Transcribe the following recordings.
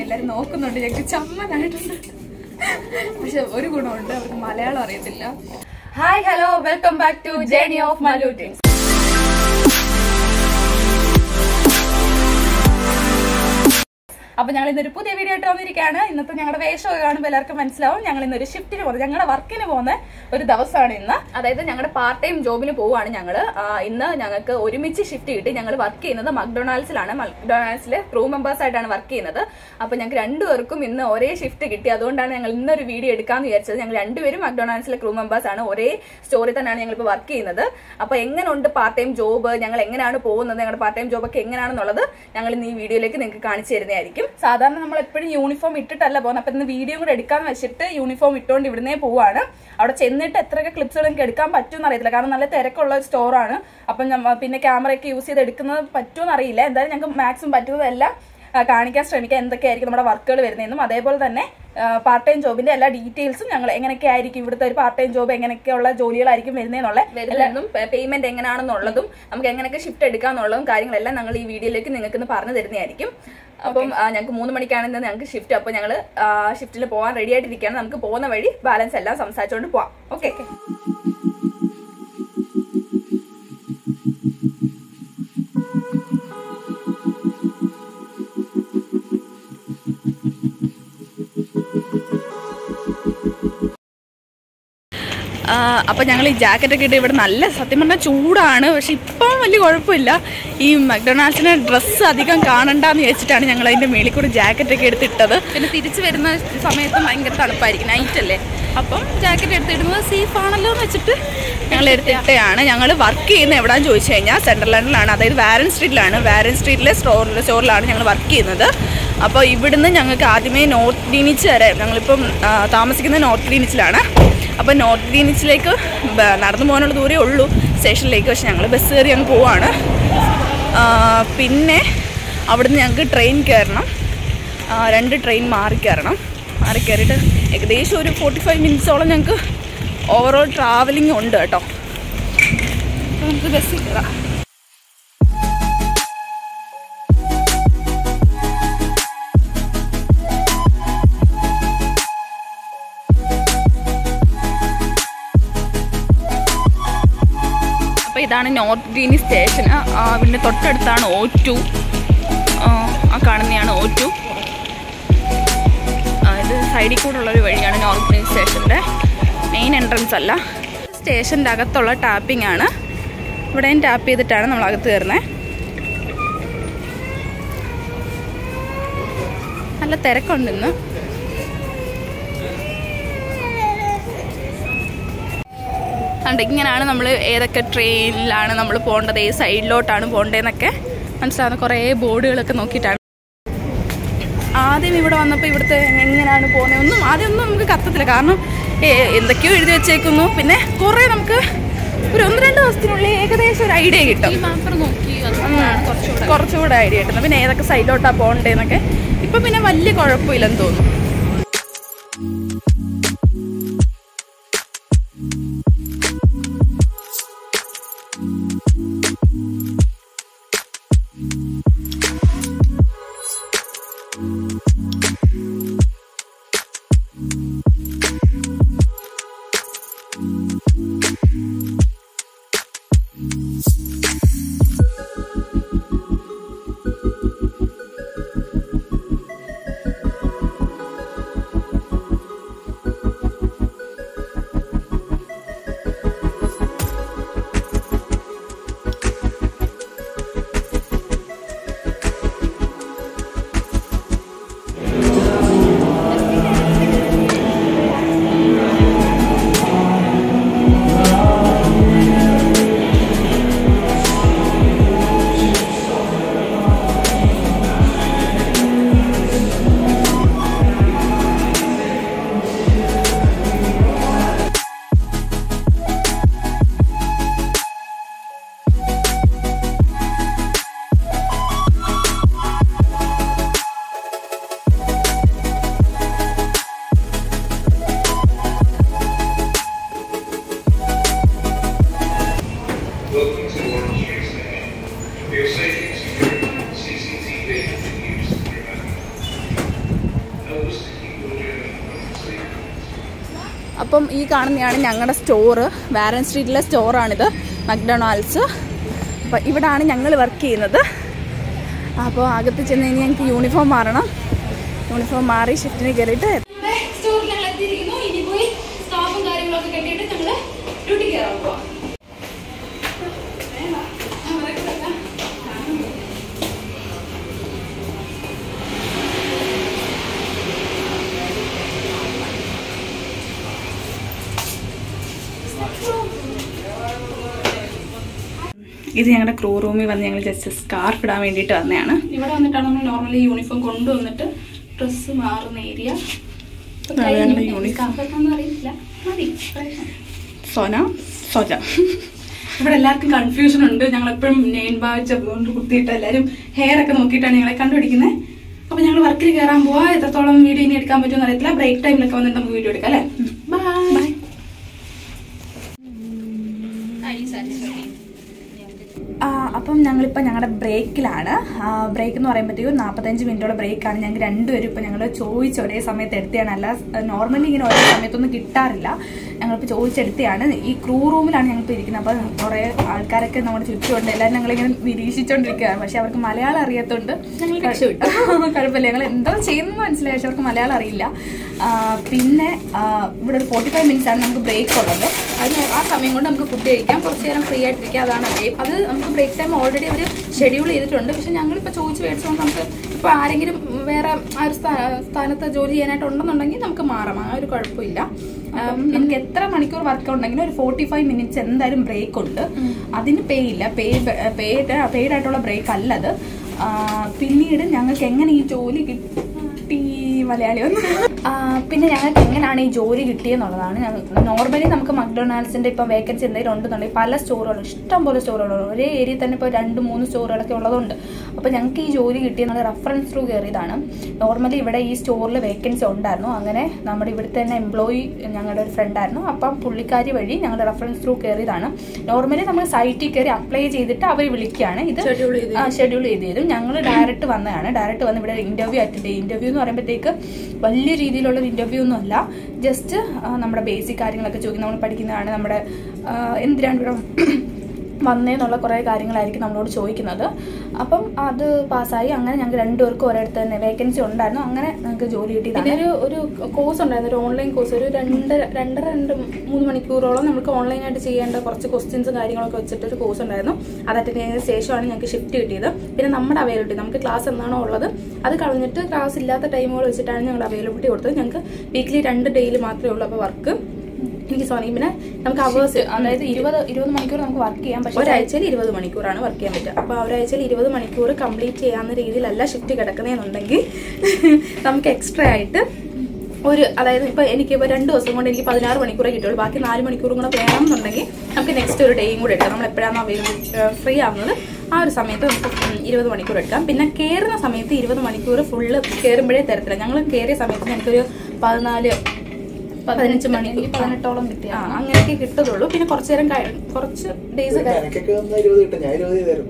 എല്ലാരും നോക്കുന്നുണ്ട് ഞങ്ങൾക്ക് ചമ്മനായിട്ടുണ്ട് പക്ഷെ ഒരു ഗുണമുണ്ട് അവർക്ക് മലയാളം അറിയത്തില്ല hi hello welcome back to journey of മലൂട്ടിങ്സ് അപ്പൊ ഞങ്ങൾ ഇന്നൊരു പുതിയ വീഡിയോ ആയിട്ട് വന്നിരിക്കുകയാണ് ഇന്നത്തെ ഞങ്ങളുടെ വേഷമൊക്കെ കാണുമ്പോൾ എല്ലാവർക്കും മനസ്സിലാവും ഞങ്ങൾ ഇന്നൊരു ഷിഫ്റ്റിന് പോകുന്നത് ഞങ്ങളുടെ വർക്കിന് പോകുന്ന ഒരു ദിവസമാണ് ഇന്ന് അതായത് ഞങ്ങളുടെ പാർട്ട് ടൈം ജോബിന് പോവുകയാണ് ഞങ്ങൾ ഇന്ന് ഞങ്ങൾക്ക് ഒരുമിച്ച് ഷിഫ്റ്റ് കിട്ടി ഞങ്ങൾ വർക്ക് ചെയ്യുന്നത് മക്ഡൊണാൾഡ്സിലാണ് മക്ഡൊണാൾഡ്സിലെ ക്രൂ മെമ്പേഴ്സ് ആയിട്ടാണ് വർക്ക് ചെയ്യുന്നത് അപ്പൊ ഞങ്ങൾക്ക് രണ്ടുപേർക്കും ഇന്ന് ഒരേ ഷിഫ്റ്റ് കിട്ടി അതുകൊണ്ടാണ് ഞങ്ങൾ ഇന്നൊരു വീഡിയോ എടുക്കാന്ന് വിചാരിച്ചത് ഞങ്ങൾ രണ്ടുപേരും മക്ഡൊണാൾഡ്സിലെ ക്രൂ മെമ്പേഴ്സ് ആണ് ഒരേ സ്റ്റോറി തന്നെയാണ് ഞങ്ങൾ ഇപ്പോൾ വർക്ക് ചെയ്യുന്നത് അപ്പൊ എങ്ങനെയുണ്ട് പാർട്ട് ടൈം ജോബ് ഞങ്ങൾ എങ്ങനെയാണ് പോകുന്നത് ഞങ്ങളുടെ പാർട്ട് ടൈം ജോബ് ഒക്കെ എങ്ങനെയാണെന്നുള്ളത് ഞങ്ങൾ ഇന്ന് ഈ വീഡിയോയിലേക്ക് നിങ്ങൾക്ക് കാണിച്ചു തരുന്നതായിരിക്കും സാധാരണ നമ്മൾ എപ്പോഴും യൂണിഫോം ഇട്ടിട്ടല്ല പോകുന്നത് അപ്പൊ ഇന്ന് വീഡിയോ കൂടെ എടുക്കാന്ന് വെച്ചിട്ട് യൂണിഫോം ഇട്ടുകൊണ്ട് ഇവിടുന്നേ പോവാണ് അവിടെ ചെന്നിട്ട് എത്രയൊക്കെ ക്ലിപ്സുകൾ എനിക്ക് എടുക്കാൻ പറ്റുമെന്ന് അറിയത്തില്ല കാരണം നല്ല തിരക്കുള്ള ഒരു സ്റ്റോറാണ് അപ്പം ഞമ്മ- പിന്നെ ക്യാമറയൊക്കെ യൂസ് ചെയ്ത് എടുക്കുന്നത് പറ്റുമെന്ന് അറിയില്ല എന്തായാലും ഞങ്ങൾക്ക് മാക്സിമം പറ്റുന്നതെല്ലാം ആ, കാണിക്കാൻ ശ്രമിക്കാം എന്തൊക്കെയായിരിക്കും നമ്മുടെ വർക്കുകൾ വരുന്നതെന്നും അതേപോലെ തന്നെ പാർട്ട് ടൈം ജോബിന്റെ എല്ലാ ഡീറ്റെയിൽസും ഞങ്ങൾ എങ്ങനെയൊക്കെ ആയിരിക്കും ഇവിടുത്തെ ഒരു പാർട്ട് ടൈം ജോബ് എങ്ങനെയൊക്കെയുള്ള ജോലികളായിരിക്കും വരുന്നതെന്നുള്ള വരുന്നതും പേയ്മെന്റ് എങ്ങനെയാണെന്നുള്ളതും നമുക്ക് എങ്ങനെയൊക്കെ ഷിഫ്റ്റ് എടുക്കാന്നുള്ളതും കാര്യങ്ങളെല്ലാം ഞങ്ങൾ ഈ വീഡിയോയിലേക്ക് നിങ്ങൾക്ക് ഇന്ന് പറഞ്ഞു തരുന്നതായിരിക്കും അപ്പം ആ, ഞങ്ങൾക്ക് മൂന്ന് മണിക്കാണ് ഇന്ന് ഞങ്ങൾക്ക് ഷിഫ്റ്റ് അപ്പോൾ ഞങ്ങൾ ഷിഫ്റ്റിൽ പോകാൻ റെഡി ആയിട്ടിരിക്കുകയാണ് നമുക്ക് പോകുന്ന വഴി ബാലൻസ് എല്ലാം സംസാരിച്ചുകൊണ്ട് പോവാം ഓക്കെ അപ്പം ഞങ്ങൾ ഈ ജാക്കറ്റൊക്കെ ഇട്ട് ഇവിടെ നല്ല സത്യം പറഞ്ഞാൽ ചൂടാണ് പക്ഷെ ഇപ്പം വലിയ കുഴപ്പമില്ല ഈ മക്ഡൊണാൾഡ്സിന് ഡ്രസ്സ് അധികം കാണണ്ടെന്ന് വെച്ചിട്ടാണ് ഞങ്ങൾ അതിൻ്റെ മേളിൽ കൂടെ ജാക്കറ്റൊക്കെ എടുത്തിട്ടത് പിന്നെ തിരിച്ച് വരുന്ന സമയത്ത് ഭയങ്കര തണുപ്പായിരിക്കും നൈറ്റ് അല്ലേ അപ്പം ജാക്കറ്റ് എടുത്തിടുന്നത് സേഫ് ആണല്ലോ എന്ന് വെച്ചിട്ട് ഞങ്ങൾ എടുത്തിട്ടാണ് ഞങ്ങൾ വർക്ക് ചെയ്യുന്നത് എവിടെയാണെന്ന് ചോദിച്ചു കഴിഞ്ഞാൽ സെൻട്രൽ ലണ്ടനിലാണ് അതായത് വാരൻ സ്ട്രീറ്റിലാണ് വാരൻ സ്ട്രീറ്റിലെ സ്റ്റോറിൽ സ്റ്റോറിലാണ് ഞങ്ങൾ വർക്ക് ചെയ്യുന്നത് അപ്പോൾ ഇവിടുന്ന് ഞങ്ങൾക്ക് ആദ്യമേ നോർത്ത് ഗ്രീനിച്ച് വരെ ഞങ്ങളിപ്പം ആ, താമസിക്കുന്നത് നോർത്ത് ഗ്രീനിച്ചിലാണ് അപ്പോൾ നോർത്ത് ഗ്രീനിച്ചിലേക്ക് ബ- നടന്നു പോകാനുള്ള ദൂരേ ഉള്ളൂ സ്റ്റേഷനിലേക്ക് പക്ഷെ ഞങ്ങൾ ബസ് കയറി അങ്ങ് പോവാണ് ആ, പിന്നെ അവിടുന്ന് ഞങ്ങൾക്ക് ട്രെയിൻ കയറണം ആ, രണ്ട് ട്രെയിൻ മാറി കയറണം മാറി കയറിയിട്ട് ഏകദേശം ഒരു ഫോർട്ടി ഫൈവ് മിനിറ്റ്സോളം ഞങ്ങൾക്ക് ഓവറോൾ ട്രാവലിംഗ് ഉണ്ട് കേട്ടോ അപ്പോൾ നമുക്ക് ബസ്സിൽ കയറാം അപ്പോൾ ഇതാണ് നോർത്ത് ഗ്രീനി സ്റ്റേഷൻ ഇതിൻ്റെ തൊട്ടടുത്താണ് ഓ ടു ആ കാണുന്നതാണ് ഓ ടു ഇത് സൈഡിൽ കൂടെ ഉള്ളൊരു വഴിയാണ് നോർത്ത് ഗ്രീൻ സ്റ്റേഷൻ്റെ മെയിൻ എൻട്രൻസ് അല്ല സ്റ്റേഷൻ്റെ അകത്തുള്ള ടാപ്പിംഗ് ആണ് ഇവിടെയും ടാപ്പ് ചെയ്തിട്ടാണ് നമ്മൾ അകത്ത് കയറുന്നത് നല്ല തിരക്കുണ്ട് ഇന്ന് അതുകൊണ്ട് ഇങ്ങനെയാണ് നമ്മൾ ഏതൊക്കെ ട്രെയിനിലാണ് നമ്മൾ പോകേണ്ടത് ഏത് സൈഡിലോട്ടാണ് പോകേണ്ടതെന്നൊക്കെ മനസ്സിലാവുന്ന കുറേ ബോർഡുകളൊക്കെ നോക്കിയിട്ടാണ് ആദ്യം ഇവിടെ വന്നപ്പോൾ ഇവിടുത്തെ എങ്ങനെയാണ് പോകുന്നത് ഒന്നും ആദ്യം ഒന്നും നമുക്ക് കത്തത്തില്ല കാരണം ഏ, എന്തൊക്കെയോ എഴുതി വെച്ചേക്കുന്നു പിന്നെ കുറേ നമുക്ക് ഒരു ഒന്ന് രണ്ട് ദിവസത്തിനുള്ളിൽ ഏകദേശം ഒരു ഐഡിയ കിട്ടും ഉം. കുറച്ചുകൂടെ ഐഡിയ കിട്ടുന്നു പിന്നെ ഏതൊക്കെ സൈഡിലോട്ടാണ് പോകണ്ടേന്നൊക്കെ ഇപ്പം പിന്നെ വലിയ കുഴപ്പമില്ലെന്ന് തോന്നുന്നു അപ്പം ഈ കാണുന്നതാണ് ഞങ്ങളുടെ സ്റ്റോറ് വാരൻ സ്ട്രീറ്റിലെ സ്റ്റോറാണിത് മക്ഡൊണാൾഡ്സ് അപ്പം ഇവിടാണ് ഞങ്ങൾ വർക്ക് ചെയ്യുന്നത് അപ്പോൾ അകത്ത് ചെന്ന് കഴിഞ്ഞ് ഞങ്ങൾക്ക് യൂണിഫോം മാറണം യൂണിഫോം മാറി ഷിഫ്റ്റിന് കയറിയിട്ട് സ്റ്റോറിൽ ഞങ്ങൾ എത്തിയിരിക്കുന്നു ഇനി പോയി സ്റ്റാഫും കാര്യങ്ങളൊക്കെ കെട്ടിയിട്ട് ഞങ്ങൾ ഡ്യൂട്ടി കയറാൻ പോവാം ഇത് ഞങ്ങളുടെ ക്രൂ റൂമിൽ വന്ന് ഞങ്ങൾ ജസ്റ്റ് സ്കാർഫ് ഇടാൻ വേണ്ടിയിട്ട് വന്നതാണ് ഇവിടെ വന്നിട്ടാണ് നമ്മൾ നോർമലി യൂണിഫോം കൊണ്ടുവന്നിട്ട് ഡ്രസ്സ് മാറുന്ന ഏരിയ അറിയില്ല മതി സോന സോജ ഇവിടെ എല്ലാവർക്കും കൺഫ്യൂഷൻ ഉണ്ട് ഞങ്ങൾ എപ്പോഴും നെയിൻ ബാച്ച് കൊണ്ട് കുത്തിയിട്ട് എല്ലാവരും ഹെയർ ഒക്കെ നോക്കിയിട്ടാണ് ഞങ്ങളെ കണ്ടുപിടിക്കുന്നത് അപ്പൊ ഞങ്ങൾ വർക്കിൽ കയറാൻ പോവാ എത്രത്തോളം വീഡിയോ ഇനി എടുക്കാൻ പറ്റുമെന്ന് അറിയത്തില്ല ബ്രേക്ക് ടൈമിലൊക്കെ വന്നിട്ട് നമുക്ക് വീഡിയോ എടുക്കാം അല്ലേ ബൈ ആ, അപ്പം ഞങ്ങളിപ്പോൾ ഞങ്ങളുടെ ബ്രേക്കിലാണ് ബ്രേക്ക് എന്ന് പറയുമ്പോഴത്തേക്കും നാൽപ്പത്തഞ്ച് മിനിറ്റോളം ബ്രേക്കാണ് ഞങ്ങൾക്ക് രണ്ടുപേരും ഇപ്പോൾ ഞങ്ങൾ ചോദിച്ച് ഒരേ സമയത്ത് എടുത്തതാണ് അല്ല നോർമലി ഇങ്ങനെ ഒരേ സമയത്തൊന്നും കിട്ടാറില്ല ഞങ്ങളിപ്പോൾ ചോദിച്ചെടുത്തതാണ് ഈ ക്രൂ റൂമിലാണ് ഞങ്ങളിപ്പോൾ ഇരിക്കുന്നത് അപ്പോൾ കുറേ ആൾക്കാരൊക്കെ നമ്മുടെ ചുറ്റുമുണ്ട് എല്ലാവരും ഞങ്ങളിങ്ങനെ നിരീക്ഷിച്ചുകൊണ്ടിരിക്കുകയാണ് പക്ഷെ അവർക്ക് മലയാളം അറിയാത്തതുകൊണ്ട് ഞങ്ങൾ കുഴപ്പമില്ല ഞങ്ങൾ എന്തോ ചെയ്യുന്നത് മനസ്സിലായി പക്ഷെ അവർക്ക് മലയാളം അറിയില്ല ആ, പിന്നെ ആ, ഇവിടെ ഒരു ഫോർട്ടി ഫൈവ് മിനിറ്റ്സ് ആണ് നമുക്ക് ബ്രേക്ക് ഉള്ളത് അതിന് ആ സമയം കൊണ്ട് നമുക്ക് ഫുഡ് കഴിക്കാം കുറച്ച് നേരം ഫ്രീ ആയിട്ടിരിക്കാം അതാണ് ബ്രേക്ക് അത് നമുക്ക് ബ്രേക്ക് ടൈം ഓൾറെഡി അവർ ഷെഡ്യൂൾ ചെയ്തിട്ടുണ്ട് പക്ഷെ ഞങ്ങളിപ്പോൾ ചോദിച്ച് മേടിച്ചുകൊണ്ട് നമുക്ക് ഇപ്പോൾ ആരെങ്കിലും വേറെ ആ ഒരു സ്ഥാ- സ്ഥാനത്ത് ജോലി ചെയ്യാനായിട്ടുണ്ടെന്നുണ്ടെങ്കിൽ നമുക്ക് മാറാം ആ ഒരു കുഴപ്പമില്ല ആം, നമുക്ക് എത്ര മണിക്കൂർ വർക്ക് ഉണ്ടെങ്കിലും ഒരു ഫോർട്ടി ഫൈവ് മിനിറ്റ്സ് എന്തായാലും ബ്രേക്ക് ഉണ്ട് അതിന് പേ ഇല്ല പേ പെയ്ഡ് പെയ്ഡ് ആയിട്ടുള്ള ബ്രേക്ക് അല്ലത് ആ, പിന്നീട് ഞങ്ങൾക്ക് എങ്ങനെ ഈ ജോലി കിട്ടി മലയാളി ഒന്ന് ആ, പിന്നെ ഞങ്ങൾക്ക് എങ്ങനെയാണ് ഈ ജോലി കിട്ടിയെന്നുള്ളതാണ് നോർമലി നമുക്ക് മക്ഡൊണാൾഡ്സിന്റെ ഇപ്പം വേക്കൻസി എന്തെങ്കിലും ഉണ്ടെന്നുണ്ടെങ്കിൽ പല സ്റ്റോറുകളും ഇഷ്ടം പോലെ സ്റ്റോറുകളുണ്ട് ഒരേ ഏരിയയിൽ തന്നെ ഇപ്പോൾ രണ്ട് മൂന്ന് സ്റ്റോറുകളൊക്കെ ഉള്ളതുണ്ട് അപ്പോൾ ഞങ്ങൾക്ക് ഈ ജോലി കിട്ടിയെന്നുള്ള റെഫറൻസ് ത്രൂ കയറിയതാണ് നോർമലി ഇവിടെ ഈ സ്റ്റോറിൽ വേക്കൻസി ഉണ്ടായിരുന്നു അങ്ങനെ നമ്മുടെ ഇവിടുത്തെ തന്നെ എംപ്ലോയി ഞങ്ങളുടെ ഒരു ഫ്രണ്ടായിരുന്നു അപ്പം പുള്ളിക്കാരി വഴി ഞങ്ങളുടെ റെഫറൻസ് ത്രൂ കയറിയതാണ് നോർമലി നമ്മൾ സൈറ്റിൽ കയറി അപ്ലൈ ചെയ്തിട്ട് അവർ വിളിക്കുകയാണ് ഇത് ഷെഡ്യൂൾ ചെയ്ത് തരും ഞങ്ങൾ ഡയറക്റ്റ് വന്നതാണ് ഡയറക്റ്റ് വന്ന് ഇവിടെ ഇന്റർവ്യൂ അറ്റൻഡ് ചെയ്യും ഇന്റർവ്യൂ എന്ന് പറയുമ്പോഴത്തേക്ക് വലിയ രീതിയിലുള്ള ഒരു ഇന്റർവ്യൂ ഒന്നും അല്ല ജസ്റ്റ് നമ്മുടെ ബേസിക് കാര്യങ്ങളൊക്കെ ചോദിക്കും നമ്മൾ പഠിക്കുന്നതാണ് നമ്മുടെ ആ, എന്തിനാണ് ഇവിടെ വന്നേന്നുള്ള കുറേ കാര്യങ്ങളായിരിക്കും നമ്മളോട് ചോദിക്കുന്നത് അപ്പം അത് പാസ്സായി അങ്ങനെ ഞങ്ങൾക്ക് രണ്ടുപേർക്കും ഒരിടത്ത് തന്നെ വേക്കൻസി ഉണ്ടായിരുന്നു അങ്ങനെ ഞങ്ങൾക്ക് ജോലി കിട്ടി പിന്നെ ഒരു ഒരു കോഴ്സ് ഉണ്ടായിരുന്നു ഒരു ഓൺലൈൻ കോഴ്സ് ഒരു രണ്ട് രണ്ടര രണ്ട് മൂന്ന് മണിക്കൂറോളം നമുക്ക് ഓൺലൈനായിട്ട് ചെയ്യേണ്ട കുറച്ച് ക്വസ്റ്റ്യൻസും കാര്യങ്ങളൊക്കെ വെച്ചിട്ട് ഒരു കോഴ്സ് ഉണ്ടായിരുന്നു അത് അറ്റൻഡ് ചെയ്തതിന് ശേഷമാണ് ഞങ്ങൾക്ക് ഷിഫ്റ്റ് കിട്ടിയത് പിന്നെ നമ്മുടെ അവൈലബിലിറ്റി നമുക്ക് ക്ലാസ് എന്നാണോ ഉള്ളത് അത് കളഞ്ഞിട്ട് ക്ലാസ് ഇല്ലാത്ത ടൈമുകൾ വെച്ചിട്ടാണ് ഞങ്ങൾ അവൈലബിലിറ്റി കൊടുത്തത് ഞങ്ങൾക്ക് വീക്ക്ലി രണ്ട് ഡേയിൽ മാത്രമേ ഉള്ളൂ അപ്പോൾ വർക്ക് എനിക്ക് സോറി പിന്നെ നമുക്ക് അവേഴ്സ് അതായത് ഇരുപത് ഇരുപത് മണിക്കൂർ നമുക്ക് വർക്ക് ചെയ്യാം പക്ഷേ ഒരാഴ്ചയിൽ ഇരുപത് മണിക്കൂറാണ് വർക്ക് ചെയ്യാൻ പറ്റുക അപ്പോൾ ഒരാഴ്ചയിൽ ഇരുപത് മണിക്കൂർ കംപ്ലീറ്റ് ചെയ്യാവുന്ന രീതിയിലല്ല ഷിഫ്റ്റ് കിടക്കുന്നതെന്നുണ്ടെങ്കിൽ നമുക്ക് എക്സ്ട്രാ ആയിട്ട് ഒരു അതായത് ഇപ്പോൾ എനിക്ക് ഇപ്പോൾ രണ്ട് ദിവസം കൊണ്ട് എനിക്ക് പതിനാറ് മണിക്കൂറേ കിട്ടുള്ളൂ ബാക്കി നാല് മണിക്കൂറും കൂടെ വേണം എന്നുണ്ടെങ്കിൽ നമുക്ക് നെക്സ്റ്റ് ഒരു ഡേയും കൂടെ എടുക്കാം നമ്മൾ എപ്പോഴാണോ അവൈലബിൾ ഫ്രീ ആവുന്നത് ആ ഒരു സമയത്ത് നമുക്ക് ഉം ഇരുപത് മണിക്കൂർ എടുക്കാം പിന്നെ കയറുന്ന സമയത്ത് ഇരുപത് മണിക്കൂർ ഫുള്ള് കയറുമ്പോഴേ തരത്തില്ല ഞങ്ങൾ കയറിയ സമയത്ത് ഞങ്ങൾക്കൊരു പതിനാല് പതിനഞ്ച് മണിക്കൂർ പതിനെട്ടോളം കിട്ടിയ ആ അങ്ങനെയൊക്കെ കിട്ടത്തുള്ളൂ പിന്നെ കുറച്ച് നേരം കഴി- കുറച്ച് ഡേയ്സ് എനിക്കൊക്കെ വന്ന ഇരുപത് കിട്ടും ഞാൻ ഇരുപത് തരും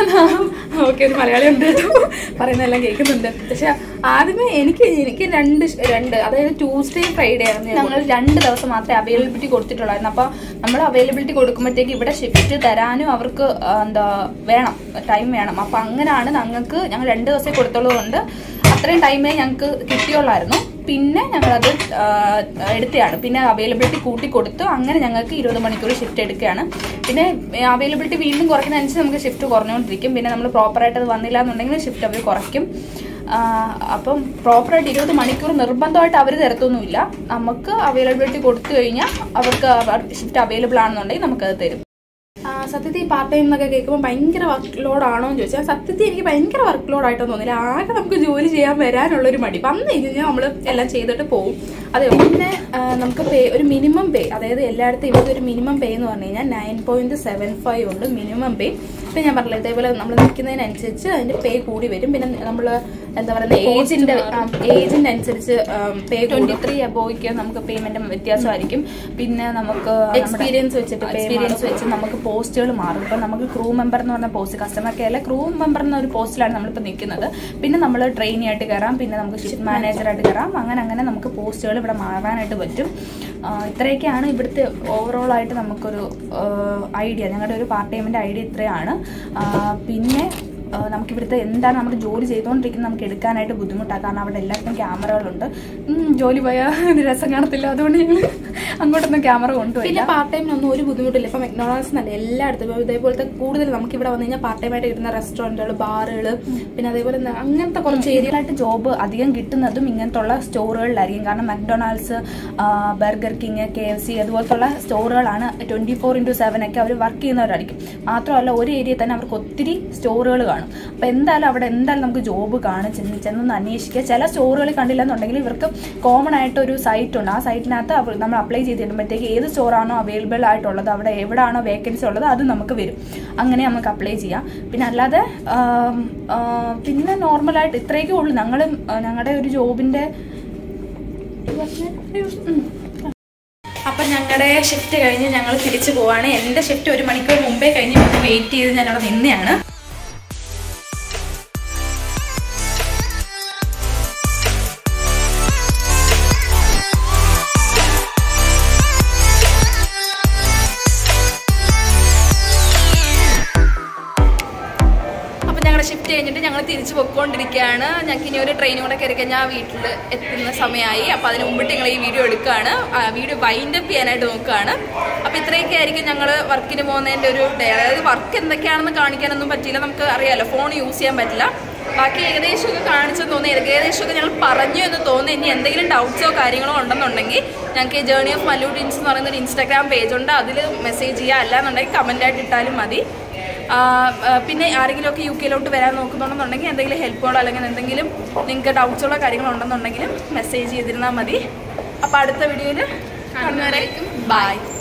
ഓക്കെ ഒരു മലയാളി ഉണ്ട് കേട്ടോ പറയുന്നതെല്ലാം കേൾക്കുന്നുണ്ട് പക്ഷെ ആദ്യമേ എനിക്ക് എനിക്ക് രണ്ട് ഷ്- രണ്ട് അതായത് ട്യൂസ്ഡേ ഫ്രൈഡേ ആണ് ഞങ്ങൾ രണ്ട് ദിവസം മാത്രമേ അവൈലബിലിറ്റി കൊടുത്തിട്ടുള്ളായിരുന്നു അപ്പൊ നമ്മൾ അവൈലബിലിറ്റി കൊടുക്കുമ്പോഴത്തേക്ക് ഇവിടെ ഷിഫ്റ്റ് തരാനും അവർക്ക് ആ, എന്താ വേണം ടൈം വേണം അപ്പൊ അങ്ങനെയാണ് ഞങ്ങൾക്ക് ഞങ്ങൾ രണ്ട് ദിവസമേ കൊടുത്തുള്ളതുകൊണ്ട് അത്രയും ടൈമേ ഞങ്ങൾക്ക് കിട്ടിയുള്ളായിരുന്നു പിന്നെ ഞങ്ങളത് ആ, എടുത്തതാണ് പിന്നെ അവൈലബിലിറ്റി കൂട്ടി കൊടുത്തു അങ്ങനെ ഞങ്ങൾക്ക് ഇരുപത് മണിക്കൂർ ഷിഫ്റ്റ് എടുക്കുകയാണ് പിന്നെ അവൈലബിലിറ്റി വീണ്ടും കുറയ്ക്കുന്നതനുസരിച്ച് നമുക്ക് ഷിഫ്റ്റ് കുറഞ്ഞുകൊണ്ടിരിക്കും പിന്നെ നമ്മൾ പ്രോപ്പറായിട്ട് അത് വന്നില്ല എന്നുണ്ടെങ്കിൽ ഷിഫ്റ്റ് അവർ കുറയ്ക്കും ആ, അപ്പം പ്രോപ്പറായിട്ട് ഇരുപത് മണിക്കൂർ നിർബന്ധമായിട്ട് അവർ തരത്തൊന്നുമില്ല നമുക്ക് അവൈലബിലിറ്റി കൊടുത്തു കഴിഞ്ഞാൽ അവർക്ക് ഷിഫ്റ്റ് അവൈലബിൾ ആണെന്നുണ്ടെങ്കിൽ നമുക്കത് തരും ആ, സത്യത്തിൽ ഈ പാർട്ട് ടൈം എന്നൊക്കെ കേൾക്കുമ്പോൾ ഭയങ്കര വർക്ക് ലോഡ് ആണോ എന്ന് ചോദിച്ചാൽ സത്യത്തിൽ എനിക്ക് ഭയങ്കര വർക്ക് ലോഡ് ആയിട്ടൊന്നും തോന്നില്ല ആകെ നമുക്ക് ജോലി ചെയ്യാൻ വരാനുള്ളൊരു മടി വന്നു കഴിഞ്ഞാൽ നമ്മൾ എല്ലാം ചെയ്തിട്ട് പോകും അതെ പിന്നെ ആ, നമുക്ക് പേ ഒരു മിനിമം പേ അതായത് എല്ലായിടത്തും ഇവിടുത്തെ ഒരു മിനിമം പേ എന്ന് പറഞ്ഞു കഴിഞ്ഞാൽ നയൻ പോയിന്റ് സെവൻ ഫൈവ് ഉണ്ട് മിനിമം പേ ഇപ്പം ഞാൻ പറഞ്ഞില്ല ഇതേപോലെ നമ്മൾ നിൽക്കുന്നതിനനുസരിച്ച് അതിന്റെ പേ കൂടി വരും പിന്നെ നമ്മൾ എന്താ പറയുക ഏജിന്റെ ഏജിന്റെ അനുസരിച്ച് പേ ട്വന്റി ത്രീ അബോയ്ക്ക് നമുക്ക് പേയ്മെന്റ് വ്യത്യാസമായിരിക്കും പിന്നെ നമുക്ക് എക്സ്പീരിയൻസ് വെച്ചിട്ട് pay എക്സ്പീരിയൻസ് വെച്ച് നമുക്ക് പോസ്റ്റുകൾ മാറും ഇപ്പം നമുക്ക് ക്രൂ മെമ്പർ എന്ന് പറഞ്ഞ പോസ്റ്റ് കസ്റ്റമർ കെയറിലെ ക്രൂ മെമ്പർ എന്ന ഒരു പോസ്റ്റിലാണ് നമ്മളിപ്പോൾ നിൽക്കുന്നത് പിന്നെ നമ്മൾ ട്രെയിനി ആയിട്ട് കയറാം പിന്നെ നമുക്ക് ഷിഫ്റ്റ് മാനേജറായിട്ട് കയറാം അങ്ങനെ അങ്ങനെ നമുക്ക് പോസ്റ്റുകൾ ഇവിടെ മാറാനായിട്ട് പറ്റും ആ, ഇത്രയൊക്കെയാണ് ഇവിടുത്തെ ഓവറോൾ ആയിട്ട് നമുക്കൊരു ഐഡിയ ഞങ്ങളുടെ ഒരു പാർട്ട് ടൈമിൻ്റെ ഐഡിയ ഇത്രയാണ് ആ, പിന്നെ ആ, നമുക്ക് ഇവിടുത്തെ എന്താണ് നമ്മൾ ജോലി ചെയ്തുകൊണ്ടിരിക്കുന്നത് നമുക്ക് എടുക്കാനായിട്ട് ബുദ്ധിമുട്ടാണ് കാരണം അവിടെ എല്ലായിടത്തും ക്യാമറകളുണ്ട് ഉം, ജോലി പോയാൽ രസം കാണത്തില്ല അതുകൊണ്ട് ഞങ്ങൾ അങ്ങോട്ടൊന്നും ക്യാമറ പിന്നെ കൊണ്ടുപോയില്ല പാർട്ട് ടൈമിനൊന്നും ഒരു ബുദ്ധിമുട്ടില്ല ഇപ്പൊ മെക്ഡോണൾഡ്സ് എന്നല്ല എല്ലായിടത്തും ഇപ്പൊ ഇതേപോലത്തെ കൂടുതൽ നമുക്ക് ഇവിടെ വന്നു കഴിഞ്ഞാൽ പാർട്ട് ടൈം ആയിട്ട് കിട്ടുന്ന റെസ്റ്റോറന്റുകൾ ബാറുകൾ പിന്നെ അതേപോലെ ന- അങ്ങനത്തെ കുറച്ച് ഏരിയ ഏരിയയിലായിട്ട് ജോബ് അധികം കിട്ടുന്നതും ഇങ്ങനത്തുള്ള സ്റ്റോറുകളിലായിരിക്കും കാരണം McDonald's burger king K F C അതുപോലത്തുള്ള സ്റ്റോറുകളാണ് ട്വന്റി ഫോർ ഇൻറ്റു സെവൻ ഒക്കെ അവർ വർക്ക് ചെയ്യുന്നവരായിരിക്കും മാത്രമല്ല ഒരു ഏരിയയിൽ തന്നെ അവർക്ക് ഒത്തിരി സ്റ്റോറുകൾ കാണും അപ്പോൾ എന്തായാലും അവിടെ എന്തായാലും നമുക്ക് ജോബ് കാണും ചെന്ന് ചെന്നൊന്ന് അന്വേഷിക്കുക ചില സ്റ്റോറുകളിൽ കണ്ടില്ലെന്നുണ്ടെങ്കിൽ ഇവർക്ക് കോമൺ ആയിട്ട് ഒരു സൈറ്റ് ഉണ്ട് ആ സൈറ്റിനകത്ത് അവർ നമ്മൾ അപ്ലൈ ചെയ്തിടുമ്പോഴത്തേക്ക് ഏത് സ്റ്റോറാണോ അവൈലബിൾ ആയിട്ടുള്ളത് അവിടെ എവിടെയാണോ വേക്കൻസി ഉള്ളത് അത് നമുക്ക് വരും അങ്ങനെ നമുക്ക് അപ്ലൈ ചെയ്യാം പിന്നെ അല്ലാതെ ആം, ആ, പിന്നെ നോർമലായിട്ട് ഇത്രയൊക്കെ ഉള്ളൂ ഞങ്ങൾ ഞങ്ങളുടെ ഒരു ജോബിൻ്റെ അപ്പൊ ഞങ്ങളുടെ ഷിഫ്റ്റ് കഴിഞ്ഞ് ഞങ്ങൾ തിരിച്ചു പോവാണ് എന്റെ ഷിഫ്റ്റ് ഒരു മണിക്കൂർ മുമ്പേ കഴിഞ്ഞ് വെയിറ്റ് ചെയ്ത് ഞാൻ അവിടെ നിന്നെയാണ് അപ്പൊ ഞങ്ങളുടെ ഷിഫ്റ്റ് കഴിഞ്ഞിട്ട് ഞങ്ങൾ തിരിച്ചു പൊയ്ക്കൊണ്ടിരിക്കുകയാണ് ഞങ്ങൾക്ക് ഇനി ഒരു ട്രെയിനും കൂടെ കയറി കഴിഞ്ഞാൽ വീട്ടിൽ എത്തുന്ന സമയമായി അപ്പൊ അതിന് മുമ്പിട്ട് ഞങ്ങൾ ഈ വീഡിയോ എടുക്കുകയാണ് ആ, വീഡിയോ വൈൻഡ് അപ്പ് ചെയ്യാനായിട്ട് നോക്കുകയാണ് അപ്പൊ ഇത്രയൊക്കെ ആയിരിക്കും ഞങ്ങൾ വർക്കിന് പോകുന്നതിന്റെ ഒരു ഡേ അതായത് വർക്ക് എന്തൊക്കെയാണെന്ന് കാണിക്കാനൊന്നും പറ്റില്ല നമുക്ക് അറിയാലോ ഫോൺ യൂസ് ചെയ്യാൻ പറ്റില്ല ബാക്കി ഏകദേശമൊക്കെ കാണിച്ചെന്ന് തോന്നി ഏകദേശമൊക്കെ ഞങ്ങൾ പറഞ്ഞു എന്ന് തോന്നുന്നു ഇനി എന്തെങ്കിലും ഡൗട്ട്സോ കാര്യങ്ങളോ ഉണ്ടെന്നുണ്ടെങ്കിൽ ഞങ്ങൾക്ക് ജേർണി ഓഫ് മല്ലു ടീൻസ് എന്ന് പറയുന്ന ഒരു ഇൻസ്റ്റാഗ്രാം പേജ് ഉണ്ട് അതിൽ മെസ്സേജ് ചെയ്യുക അല്ലാന്നുണ്ടെങ്കിൽ കമൻ്റ് ആയിട്ട് ഇട്ടാലും മതി ആ, ആ, പിന്നെ ആരെങ്കിലുമൊക്കെ യു കെയിലോട്ട് വരാൻ നോക്കുന്നുണ്ടെന്നുണ്ടെങ്കിൽ എന്തെങ്കിലും ഹെൽപ്പുകളോ അല്ലെങ്കിൽ എന്തെങ്കിലും നിങ്ങൾക്ക് ഡൗട്ട്സുകളോ കാര്യങ്ങളോ ഉണ്ടെന്നുണ്ടെങ്കിലും മെസ്സേജ് ചെയ്തിരുന്നാൽ മതി അപ്പോൾ അടുത്ത വീഡിയോയിൽ കാണുന്നവരായിരിക്കും ബൈ